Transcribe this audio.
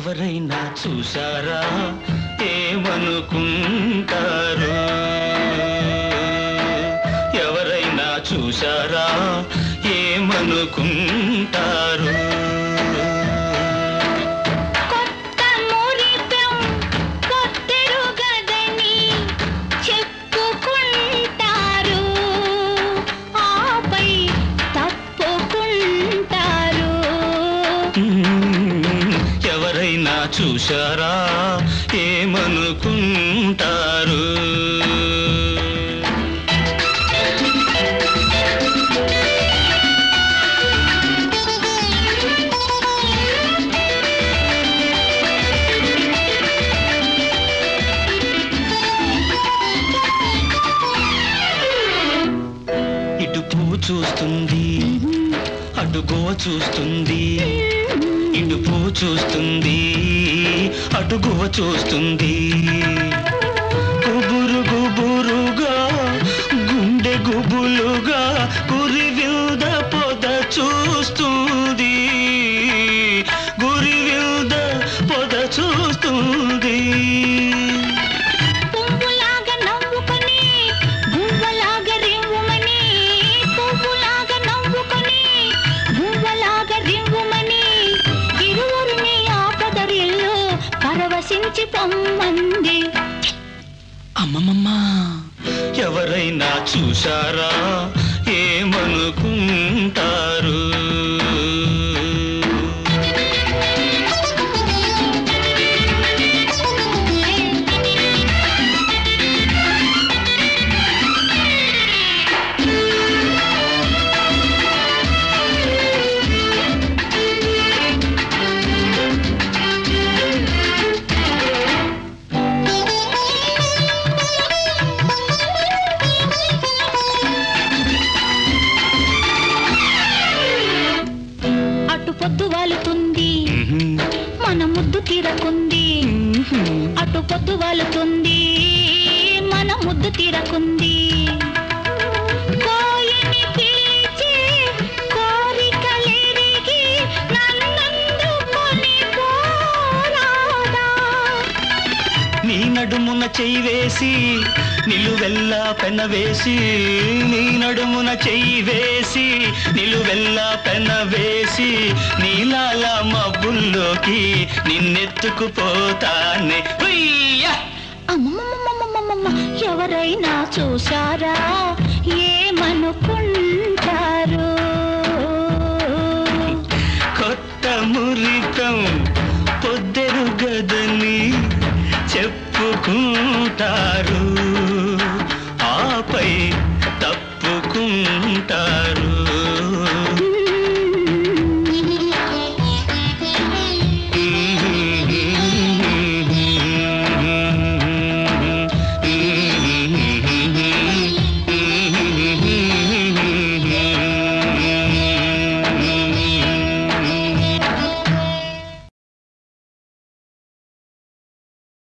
ఎవరైనా చూసారా ఏమనుకుంటారు ఎవరైనా చూసారా ఏమనుకుంటారు కొత్త మురిపెం కొత్తెరుగదని చెప్పుకుంటారు ఆపై తప్పుకుంటారు మ్మ్. ఎవరైనా చూసారా ఏమనుకుంటారు ఇటు పువ్వు చూస్తుంది అటు గోవ చూస్తుంది ఇటు పువ్వు చూస్తుంది అటు గువ్వ చూస్తుంది గుబురు గుబురుగా గుండె గుబులుగా గురి విల్ద పొద చూస్తుంది గురి విల్ద పొద చూస్తుంది పువ్వులాగా నవ్వుకొని గువ్వలాగా రివ్వుమని పువ్వులాగా నవ్వుకొని గువ్వలాగా రివ్వుమని ఇరువురిని ఆపదరిల్లు పరవశించి పొమ్మంది అమ్మమ్మమ్మా ఎవరైనా చూశారా ఏమనుకుంటారు అటు పొద్దు వాలుతుంది మన ముద్దు తీరకుంది అటు పొద్దు వాలుతుంది మన ముద్దు తీరకుంది కోయిని పిలిచి కోరికలెరిగి నన్నందుకొని పోరాదా నీ నడుమున చెయ్యి వేసి నిలువెల్లా పెన వేసి నీ నడుమున చెయ్యి వేసి నిలువెల్లా పెన వేసి నీలాల మబ్బుల్లోకి నిన్నెత్తుకుపోతానే ఉయ్యా! అమ్మమ్మమ్మమ్మమ్మమ్మ ఎవరైనా చూసారా ఏమనుకుంటారు కొత్త మురితం పొద్దెరు గదని చెప్పుకుంటారు